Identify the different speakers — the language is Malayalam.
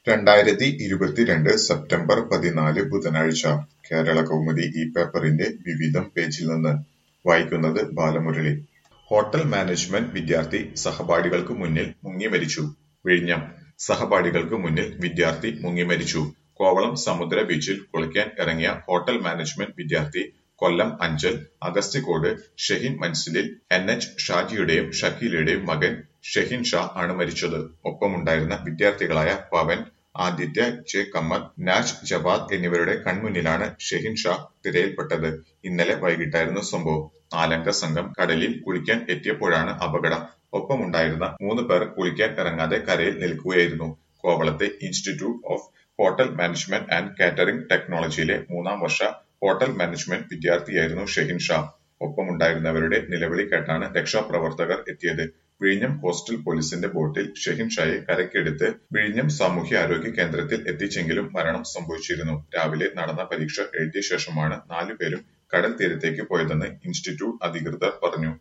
Speaker 1: രണ്ടായിരത്തി ഇരുപത്തിരണ്ട് സെപ്റ്റംബർ പതിനാല് ബുധനാഴ്ച കേരളകൗമുദി ഈ പേപ്പറിന്റെ വിവിധം പേജിൽ നിന്ന് വായിക്കുന്നത് ബാലമുരളി ഹോട്ടൽ മാനേജ്മെന്റ് വിദ്യാർത്ഥി സഹപാഠികൾക്ക് മുന്നിൽ മുങ്ങി മരിച്ചു വിഴിഞ്ഞം സഹപാഠികൾക്ക് മുന്നിൽ വിദ്യാർത്ഥി മുങ്ങി മരിച്ചു കോവളം സമുദ്ര ബീച്ചിൽ കുളിക്കാൻ ഇറങ്ങിയ ഹോട്ടൽ മാനേജ്മെന്റ് വിദ്യാർത്ഥി കൊല്ലം അഞ്ചൽ അഗസ്ത്യകോട് ഷെഹിൻ മൻസിലിൽ എൻ എച്ച് ഷാജിയുടെയും ഷക്കീലയുടെയും മകൻ ഷെഹിൻ ഷാ ആണ് മരിച്ചത് ഒപ്പമുണ്ടായിരുന്ന വിദ്യാർത്ഥികളായ പവൻ ആദിത്യ ജെ കമ്മർ നാജ് ജവാദ് എന്നിവരുടെ കൺമുന്നിലാണ് ഷെഹിൻ ഷാ തിരയിൽപ്പെട്ടത് ഇന്നലെ വൈകിട്ടായിരുന്നു സംഭവം നാലംഗ സംഘം കടലിൽ കുളിക്കാൻ എത്തിയപ്പോഴാണ് അപകടം ഒപ്പമുണ്ടായിരുന്ന മൂന്ന് പേർ കുളിക്കാൻ ഇറങ്ങാതെ കരയിൽ നിൽക്കുകയായിരുന്നു കോവളത്തെ institute of hotel management and catering ടെക്നോളജിയിലെ മൂന്നാം വർഷ ഹോട്ടൽ മാനേജ്മെന്റ് വിദ്യാർത്ഥിയായിരുന്നു ഷെഹിൻ ഷാ ഒപ്പമുണ്ടായിരുന്നവരുടെ നിലവിളി കേട്ടാണ് രക്ഷാപ്രവർത്തകർ എത്തിയത് വിഴിഞ്ഞം കോസ്റ്റൽ പോലീസിന്റെ ബോട്ടിൽ ഷെഹിൻ ഷായെ കരയ്ക്കെടുത്ത് വിഴിഞ്ഞം സാമൂഹ്യാരോഗ്യ കേന്ദ്രത്തിൽ എത്തിച്ചെങ്കിലും മരണം സംഭവിച്ചിരുന്നു രാവിലെ നടന്ന പരീക്ഷ എഴുതിയ ശേഷമാണ് നാലുപേരും കടൽ തീരത്തേക്ക് പോയതെന്ന് ഇൻസ്റ്റിറ്റ്യൂട്ട് അധികൃതർ പറഞ്ഞു